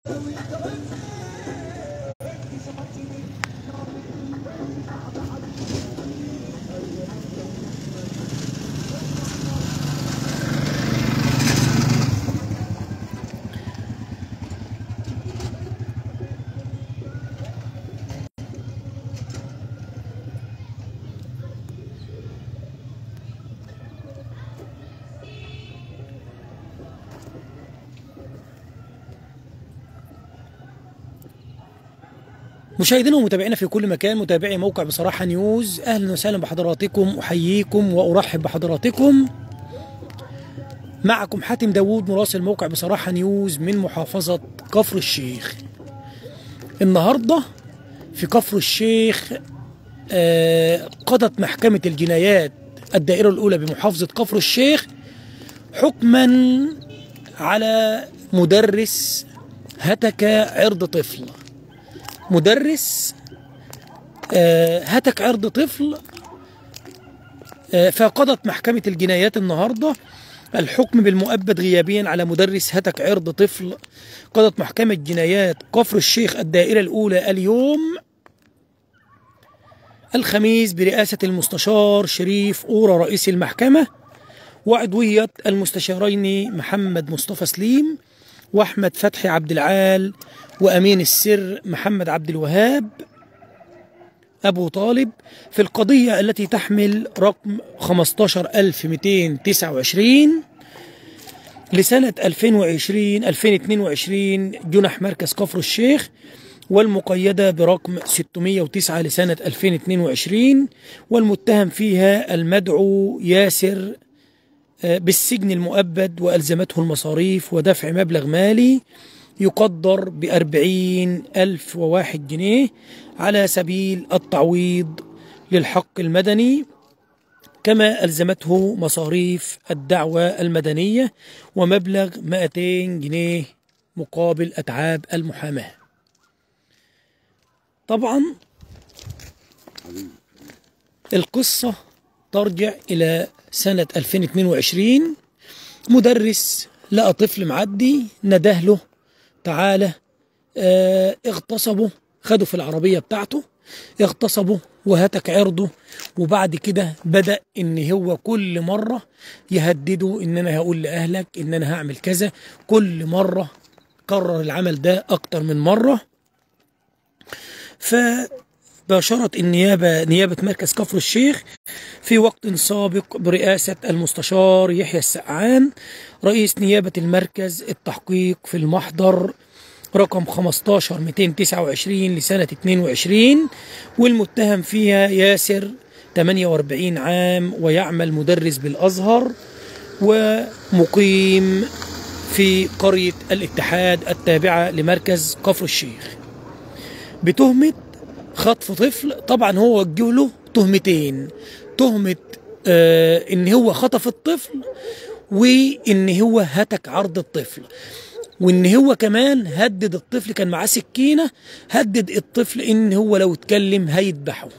مشاهدينا ومتابعينا في كل مكان متابعي موقع بصراحة نيوز أهلا وسهلا بحضراتكم أحييكم وأرحب بحضراتكم معكم حاتم داوود مراسل موقع بصراحة نيوز من محافظة كفر الشيخ النهاردة في كفر الشيخ آه، قضت محكمة الجنايات الدائرة الأولى بمحافظة كفر الشيخ حكما على مدرس هتك عرض طفل مدرس آه، هتك عرض طفل آه، فقضت محكمة الجنايات النهاردة الحكم بالمؤبد غيابيا على مدرس هتك عرض طفل قضت محكمة جنايات كفر الشيخ الدائرة الأولى اليوم الخميس برئاسة المستشار شريف أورا رئيس المحكمة وعضوية المستشارين محمد مصطفى سليم وأحمد فتحي عبد العال وأمين السر محمد عبد الوهاب أبو طالب في القضية التي تحمل رقم 15229 لسنة 2020 2022 جنح مركز كفر الشيخ والمقيدة برقم 609 لسنة 2022 والمتهم فيها المدعو ياسر آه، بالسجن المؤبد وألزمته المصاريف ودفع مبلغ مالي يقدر بأربعين ألف وواحد جنيه على سبيل التعويض للحق المدني كما ألزمته مصاريف الدعوة المدنية ومبلغ 200 جنيه مقابل أتعاب المحاماة طبعا القصة ترجع إلى سنة 2022 مدرس لقى طفل معدي نداه له تعالى اه اغتصبه خده في العربية بتاعته اغتصبه وهتك عرضه وبعد كده بدأ ان هو كل مرة يهدده ان انا هقول لأهلك ان انا هعمل كذا كل مرة كرر العمل ده اكتر من مرة فباشرت النيابة نيابة مركز كفر الشيخ في وقت سابق برئاسة المستشار يحيى السقعان رئيس نيابة المركز التحقيق في المحضر رقم 15 229 لسنة 22 والمتهم فيها ياسر 48 عام ويعمل مدرس بالأزهر ومقيم في قرية الاتحاد التابعة لمركز كفر الشيخ بتهمة خطف طفل طبعا هو وجه له تهمتين تهمة آه ان هو خطف الطفل وان هو هتك عرض الطفل وان هو كمان هدد الطفل كان معاه سكينه هدد الطفل ان هو لو اتكلم هيذبحه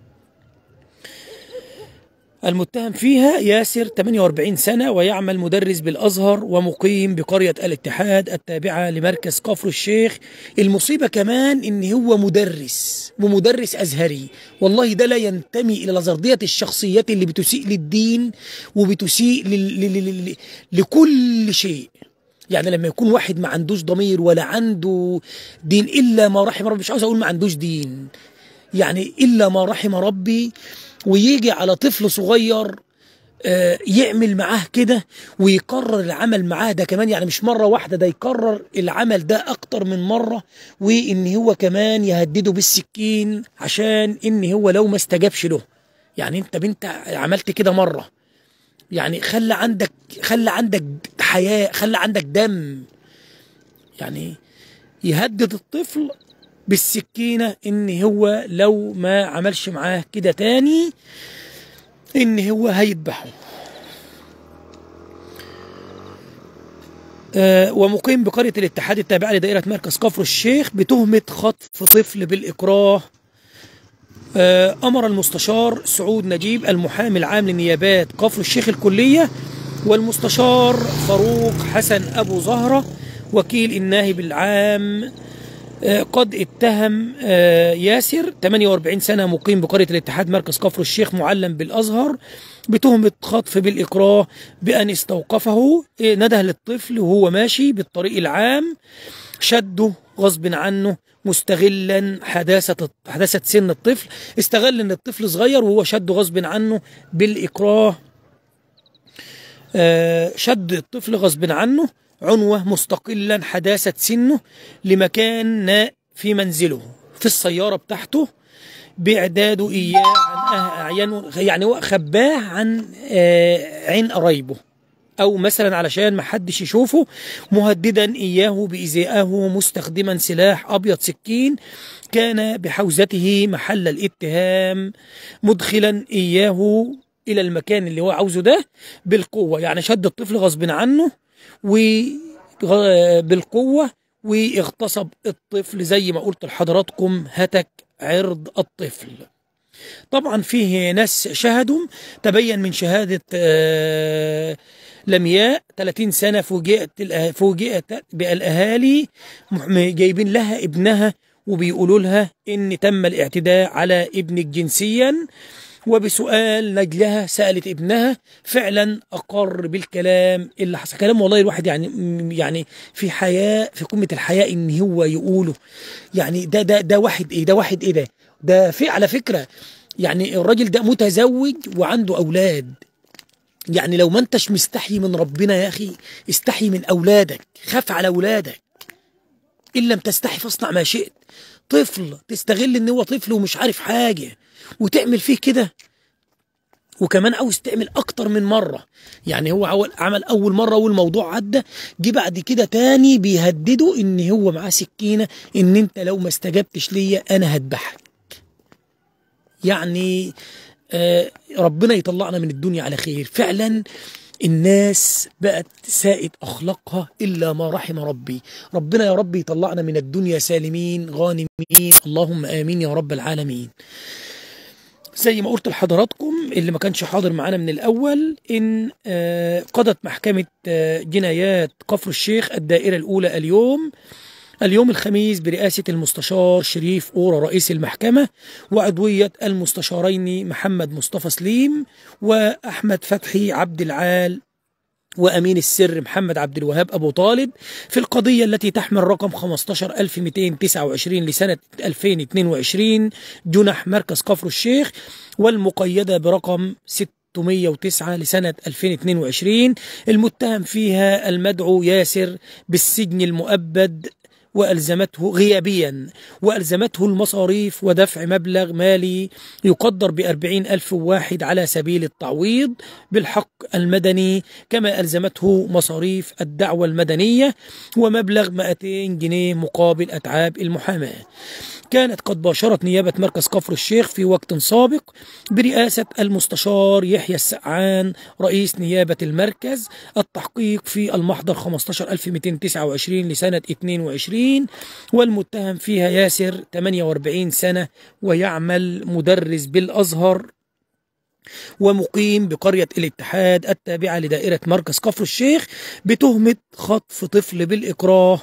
المتهم فيها ياسر 48 سنة ويعمل مدرس بالأزهر ومقيم بقرية الاتحاد التابعة لمركز كفر الشيخ المصيبة كمان إن هو مدرس ومدرس أزهري والله ده لا ينتمي إلى لزردية الشخصيات اللي بتسيء للدين وبتسيء لل... لل... لل... لكل شيء يعني لما يكون واحد ما عندوش ضمير ولا عنده دين إلا ما رحم ربي مش عاوز أقول ما عندوش دين يعني إلا ما رحم ربي ويجي على طفل صغير آه، يعمل معاه كده ويكرر العمل معاه ده كمان يعني مش مرة واحدة ده يكرر العمل ده أكتر من مرة وإن هو كمان يهدده بالسكين عشان إن هو لو ما استجابش له يعني أنت بنت عملت كده مرة يعني خلى عندك خلى عندك حياة خلى عندك دم يعني يهدد الطفل بالسكينة ان هو لو ما عملش معاه كده تاني ان هو هيذبحه آه ومقيم بقرية الاتحاد التابعة لدائرة مركز كفر الشيخ بتهمة خطف طفل بالإكراه آه أمر المستشار سعود نجيب المحامي العام لنيابات كفر الشيخ الكلية والمستشار فاروق حسن أبو زهرة وكيل الناهب العام آه، قد اتهم آه، ياسر 48 سنة مقيم بقرية الاتحاد مركز كفر الشيخ معلم بالأزهر بتهمة خطف بالإكراه بأن استوقفه آه، نده للطفل وهو ماشي بالطريق العام شده غصب عنه مستغلا حداثة حداثة سن الطفل استغل ان الطفل صغير وهو شده غصب عنه بالإكراه آه، شد الطفل غصب عنه عنوة مستقلا حداثة سنه لمكان ناء في منزله في السيارة بتاعته بإعداده إياه عن أه- أعيانه يعني هو خباه عن آه، عين قرايبه أو مثلا علشان ما حدش يشوفه مهددا إياه بإيذائه مستخدما سلاح أبيض سكين كان بحوزته محل الاتهام مدخلا إياه إلى المكان اللي هو عاوزه ده بالقوة يعني شد الطفل غصب عنه وبالقوة واغتصب الطفل زي ما قلت لحضراتكم هتك عرض الطفل طبعا فيه ناس شهدوا تبين من شهادة آه، لمياء 30 سنة فوجئت الأه- فوجئت بالأهالي مح- جايبين لها ابنها وبيقولوا لها إن تم الاعتداء على ابنك جنسيا وبسؤال نجلها سألت ابنها فعلا أقر بالكلام اللي حصل كلام والله الواحد يعني يعني في حياة في قمة الحياة إن هو يقوله يعني ده ده ده واحد إيه ده واحد إيه ده ده في على فكرة يعني الراجل ده متزوج وعنده أولاد يعني لو ما انتش مستحي من ربنا يا أخي استحي من أولادك خاف على أولادك إن لم تستحي فاصنع ما شئت طفل تستغل إن هو طفل ومش عارف حاجة وتعمل فيه كده وكمان عاوز تعمل اكتر من مره يعني هو عول عمل اول مره والموضوع عدى جه بعد كده تاني بيهدده ان هو معاه سكينه ان انت لو ما استجبتش ليا انا هذبحك يعني آه ربنا يطلعنا من الدنيا على خير فعلا الناس بقت سائد اخلاقها الا ما رحم ربي ربنا يا رب يطلعنا من الدنيا سالمين غانمين اللهم امين يا رب العالمين زي ما قلت لحضراتكم اللي ما كانش حاضر معانا من الأول إن آه، قضت محكمة آه، جنايات كفر الشيخ الدائرة الأولى اليوم اليوم الخميس برئاسة المستشار شريف أورا رئيس المحكمة وعضوية المستشارين محمد مصطفى سليم وأحمد فتحي عبد العال وأمين السر محمد عبد الوهاب أبو طالب في القضية التي تحمل رقم 15229 لسنة 2022 جنح مركز كفر الشيخ والمقيدة برقم 609 لسنة 2022 المتهم فيها المدعو ياسر بالسجن المؤبد وألزمته غيابيا وألزمته المصاريف ودفع مبلغ مالي يقدر بأربعين ألف واحد على سبيل التعويض بالحق المدني كما ألزمته مصاريف الدعوة المدنية ومبلغ 200 جنيه مقابل أتعاب المحاماة كانت قد باشرت نيابة مركز كفر الشيخ في وقت سابق برئاسة المستشار يحيى السقعان رئيس نيابة المركز التحقيق في المحضر 15229 لسنة 22 والمتهم فيها ياسر 48 سنة ويعمل مدرس بالأزهر ومقيم بقرية الاتحاد التابعة لدائرة مركز كفر الشيخ بتهمة خطف طفل بالإكراه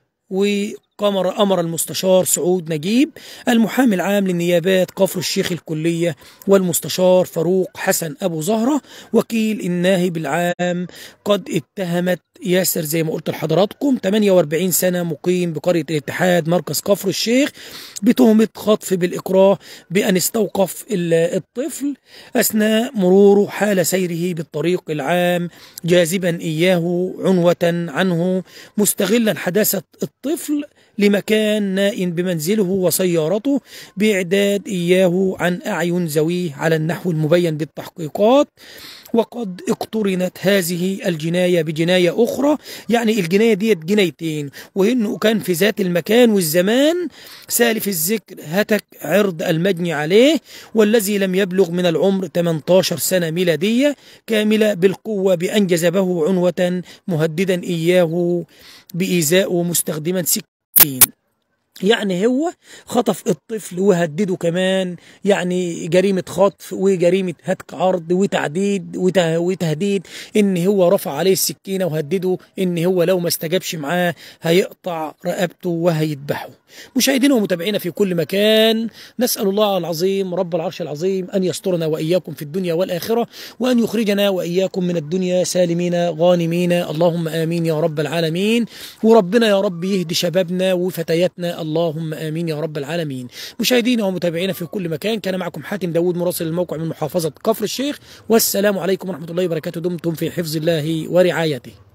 وقمر أمر المستشار سعود نجيب المحامي العام للنيابات كفر الشيخ الكلية والمستشار فاروق حسن أبو زهرة وكيل الناهب العام قد اتهمت ياسر زي ما قلت لحضراتكم 48 سنة مقيم بقرية الاتحاد مركز كفر الشيخ بتهمة خطف بالإكراه بأن استوقف ال- الطفل أثناء مروره حال سيره بالطريق العام جاذبا إياه عنوة عنه مستغلا حداثة الطفل لمكان نائم بمنزله وسيارته بإعداد إياه عن أعين ذويه على النحو المبين بالتحقيقات وقد اقترنت هذه الجناية بجناية أخرى يعني الجناية ديت جنايتين وإنه كان في ذات المكان والزمان سالف الذكر هتك عرض المجني عليه والذي لم يبلغ من العمر 18 سنة ميلادية كاملة بالقوة بأن جذبه عنوة مهددا إياه بإيذائه مستخدما سكين يعني هو خطف الطفل وهدده كمان يعني جريمة خطف وجريمة هتك عرض وتعديد وته- وتهديد ان هو رفع عليه السكينة وهدده ان هو لو ما استجابش معاه هيقطع رقبته وهيذبحه مشاهدينا ومتابعينا في كل مكان نسأل الله العظيم رب العرش العظيم أن يسترنا وإياكم في الدنيا والآخرة وأن يخرجنا وإياكم من الدنيا سالمين غانمين اللهم آمين يا رب العالمين وربنا يا رب يهدي شبابنا وفتياتنا اللهم آمين يا رب العالمين مشاهدينا ومتابعينا في كل مكان كان معكم حاتم داود مراسل الموقع من محافظة كفر الشيخ والسلام عليكم ورحمة الله وبركاته دمتم في حفظ الله ورعايته